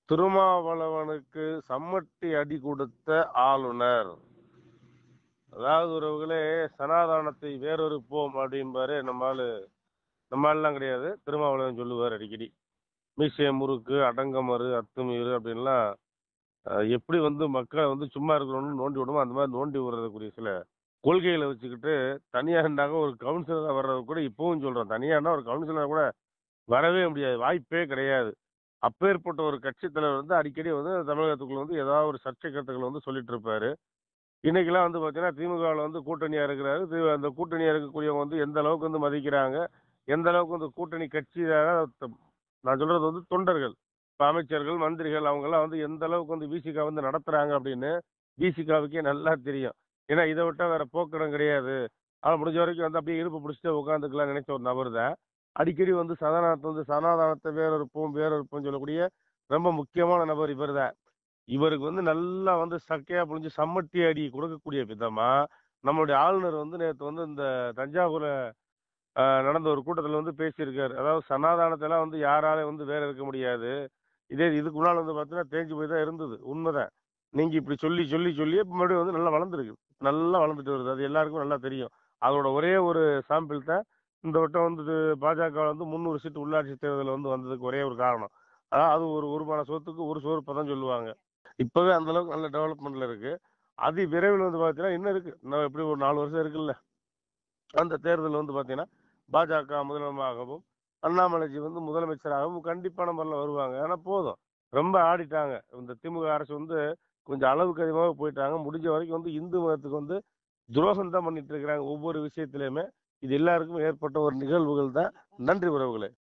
திருமாவளவனுக்கு சம்மட்டி அடி கொடுத்த ஆளுநர் அதாவது உறவுகளே சனாதானத்தை வேறொருப்போம் அப்படிம்பாரு நம்மால் நம்மாலாம் கிடையாது திருமாவளவன் சொல்லுவார் அடிக்கடி மீசைய முறுக்கு அடங்கமறு அத்துமீறு அப்படின்லாம் அஹ், எப்படி வந்து மக்களை வந்து சும்மா இருக்கணும்னு நோண்டி விடுமோ அந்த மாதிரி நோண்டி விடுறதுக்குரிய சில கொள்கைகளை வச்சுக்கிட்டு தனியாண்டாக ஒரு கவுன்சிலராக வர்றது கூட இப்பவும் சொல்றோம் தனியாண்டா ஒரு கவுன்சிலராக கூட வரவே முடியாது வாய்ப்பே கிடையாது அப்பேற்பட்ட ஒரு கட்சி தலைவர் வந்து அடிக்கடி வந்து தமிழகத்துக்குள்ள வந்து ஏதாவது ஒரு சர்ச்சை கருத்துக்களை வந்து சொல்லிட்டு இருப்பாரு இன்னைக்கெல்லாம் வந்து பார்த்தீங்கன்னா திமுகவில் வந்து கூட்டணியா இருக்கிறாரு தி- அந்த கூட்டணியா இருக்கக்கூடியவங்க வந்து எந்த அளவுக்கு வந்து மதிக்கிறாங்க எந்த அளவுக்கு வந்து கூட்டணி கட்சி நான் சொல்றது வந்து தொண்டர்கள் இப்போ அமைச்சர்கள் மந்திரிகள் அவங்கெல்லாம் வந்து எந்த அளவுக்கு வந்து விசிகா வந்து நடத்துறாங்க அப்படின்னு விசிகாவுக்கே நல்லா தெரியும் ஏன்னா இதை விட்டா வேற போக்கிடம் கிடையாது ஆனால் முடிஞ்ச வரைக்கும் வந்து அப்படியே இடுப்பு பிடிச்சிட்டு உட்காந்துக்கலாம் நினைச்ச ஒரு நபர் தான் அடிக்கடி வந்து சனாதனத்தை வந்து சனாதனத்தை வேறொருப்போம் வேறொருப்போம் சொல்லக்கூடிய ரொம்ப முக்கியமான நபர் இவர் தான் இவருக்கு வந்து நல்லா வந்து சக்கையா புழிஞ்சு சம்மட்டி அடி கொடுக்கக்கூடிய விதமா நம்மளுடைய ஆளுநர் வந்து நேற்று வந்து இந்த தஞ்சாவூர்ல ஆஹ், நடந்த ஒரு கூட்டத்தில் வந்து பேசியிருக்காரு அதாவது சனாதானத்தை எல்லாம் வந்து யாராலையும் வந்து வேற இருக்க முடியாது இதே இதுக்கு முன்னால் வந்து பார்த்தீங்கன்னா தேஞ்சு போய் தான் இருந்தது உண்மைதான் நீங்க இப்படி சொல்லி சொல்லி சொல்லி இப்ப மறுபடியும் வந்து நல்லா வளர்ந்துருக்கு நல்லா வளர்ந்துட்டு வருது அது எல்லாருக்கும் நல்லா தெரியும் அதோட ஒரே ஒரு சாம்பிள் தான் இந்த வட்டம் வந்து பாஜக வந்து முந்நூறு சீட்டு உள்ளாட்சி தேர்தல் வந்து வந்ததுக்கு ஒரே ஒரு காரணம் அதாவது அது ஒரு ஒருமான சோத்துக்கு ஒரு சோறு பதம் சொல்லுவாங்க இப்பவே அந்த அளவுக்கு நல்ல டெவலப்மெண்ட்ல இருக்கு அது விரைவில் வந்து பார்த்தீங்கன்னா இன்னும் இருக்கு இன்னும் எப்படி ஒரு நாலு வருஷம் இருக்குல்ல அந்த தேர்தல் வந்து பார்த்தீங்கன்னா பாஜக முதலமைச்சராகவும் அண்ணாமலைஜி வந்து முதலமைச்சராகவும் கண்டிப்பான முறையில் வருவாங்க ஏன்னா போதும் ரொம்ப ஆடிட்டாங்க இந்த திமுக அரசு வந்து கொஞ்சம் அளவுக்கு அதிகமாக போயிட்டாங்க முடிஞ்ச வரைக்கும் வந்து இந்து மதத்துக்கு வந்து துரோகம் தான் பண்ணிட்டு இருக்கிறாங்க ஒவ்வொரு விஷயத்திலையுமே இது எல்லாருக்கும் ஏற்பட்ட ஒரு நிகழ்வுகள் தான் நன்றி உறவுகளே